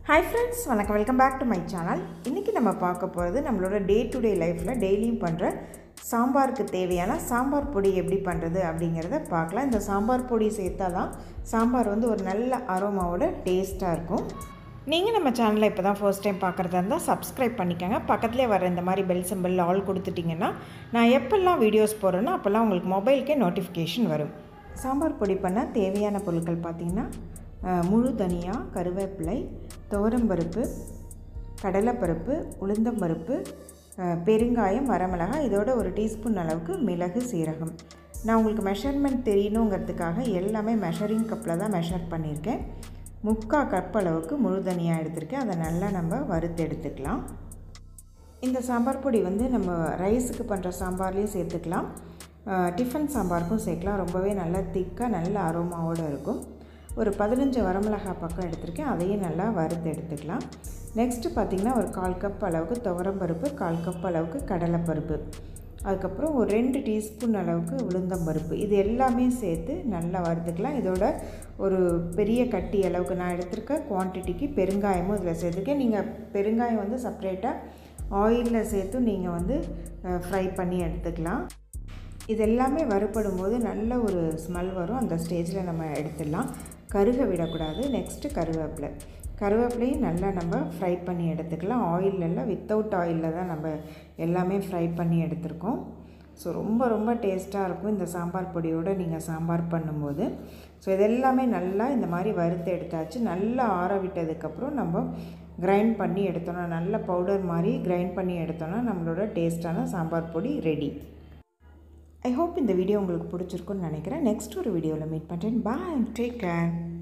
hi friends வணக்கம் welcome back to my channel இன்றைக்கி நம்ம பார்க்க போகிறது நம்மளோட டே டு டே லைஃப்பில் டெய்லியும் பண்ணுற சாம்பாருக்கு தேவையான சாம்பார் பொடி எப்படி பண்ணுறது அப்படிங்கிறத பார்க்கலாம் இந்த சாம்பார் பொடி சேர்த்தா தான் சாம்பார் வந்து ஒரு நல்ல அரோமாவோட டேஸ்ட்டாக இருக்கும் நீங்கள் நம்ம சேனலை இப்போ தான் ஃபர்ஸ்ட் டைம் பார்க்குறதா இருந்தால் சப்ஸ்கிரைப் பண்ணிக்கோங்க பக்கத்துலேயே வர இந்த மாதிரி பெல் சிம்பிள் ஆல் கொடுத்துட்டிங்கன்னா நான் எப்போல்லாம் வீடியோஸ் போடுறேனோ அப்போல்லாம் உங்களுக்கு மொபைலுக்கே நோட்டிஃபிகேஷன் வரும் சாம்பார் பொடி பண்ண தேவையான பொருட்கள் பார்த்திங்கன்னா அஹ், முழு தனியா கருவேப்பிலை துவரம்பருப்பு கடலைப்பருப்பு உளுந்தம்பருப்பு அஹ், பெருங்காயம் வரமிளகாய் இதோட ஒரு டீஸ்பூன் அளவுக்கு மிளகு சீரகம் நான் உங்களுக்கு மெஷர்மெண்ட் தெரியணுங்கிறதுக்காக எல்லாமே மெஷரிங் கப்பில் தான் மெஷர் பண்ணியிருக்கேன் முக்கால் கப் அளவுக்கு முழு தனியாக எடுத்திருக்கேன் அதை நல்லா நம்ம வறுத்து எடுத்துக்கலாம் இந்த சாம்பார் பொடி வந்து நம்ம ரைஸுக்கு பண்ணுற சாம்பார்லேயும் சேர்த்துக்கலாம் அஹ், டிஃபன் சாம்பாருக்கும் சேர்க்கலாம் ரொம்பவே நல்லா திக்காக நல்ல அரோமாவோடு இருக்கும் ஒரு பதினஞ்சு வரமிளகாய் பக்கம் எடுத்திருக்கேன் அதையும் நல்லா வறுத்து எடுத்துக்கலாம் நெக்ஸ்ட்டு பார்த்திங்கன்னா ஒரு கால் கப் அளவுக்கு துவரம்பருப்பு கால் கப் அளவுக்கு கடலைப்பருப்பு அதுக்கப்புறம் ஒரு ரெண்டு டீஸ்பூன் அளவுக்கு உளுந்தம்பருப்பு இது எல்லாமே சேர்த்து நல்லா வறுத்துக்கலாம் இதோட ஒரு பெரிய கட்டி அளவுக்கு நான் எடுத்திருக்க குவான்டிட்டிக்கு பெருங்காயமும் இதில் சேர்த்துருக்கேன் நீங்கள் பெருங்காயம் வந்து செப்ரேட்டாக ஆயிலில் சேர்த்தும் நீங்கள் வந்து ஃப்ரை பண்ணி எடுத்துக்கலாம் இது எல்லாமே வறுபடும் போது நல்ல ஒரு ஸ்மெல் வரும் அந்த ஸ்டேஜில் நம்ம எடுத்துடலாம் கருக விடக்கூடாது நெக்ஸ்ட்டு கருவேப்பிலை கருவேப்பிலையும் நல்லா நம்ம ஃப்ரை பண்ணி எடுத்துக்கலாம் ஆயிலெல்லாம் வித்தவுட் ஆயிலில் தான் நம்ம எல்லாமே ஃப்ரை பண்ணி எடுத்திருக்கோம் ஸோ ரொம்ப ரொம்ப டேஸ்ட்டாக இருக்கும் இந்த சாம்பார் பொடியோடு நீங்கள் சாம்பார் பண்ணும்போது ஸோ இதெல்லாமே நல்லா இந்த மாதிரி வறுத்து எடுத்தாச்சு நல்லா ஆற விட்டதுக்கப்புறம் நம்ம கிரைண்ட் பண்ணி எடுத்தோன்னா நல்ல பவுடர் மாதிரி கிரைண்ட் பண்ணி எடுத்தோன்னா நம்மளோட டேஸ்ட்டான சாம்பார் பொடி ரெடி ஐ ஹோப் இந்த வீடியோ உங்களுக்கு பிடிச்சிருக்குன்னு நினைக்கிறேன் நெக்ஸ்ட் ஒரு வீடியோவில் மீட் பண்ணுறேன் பாய் டேக் கேர்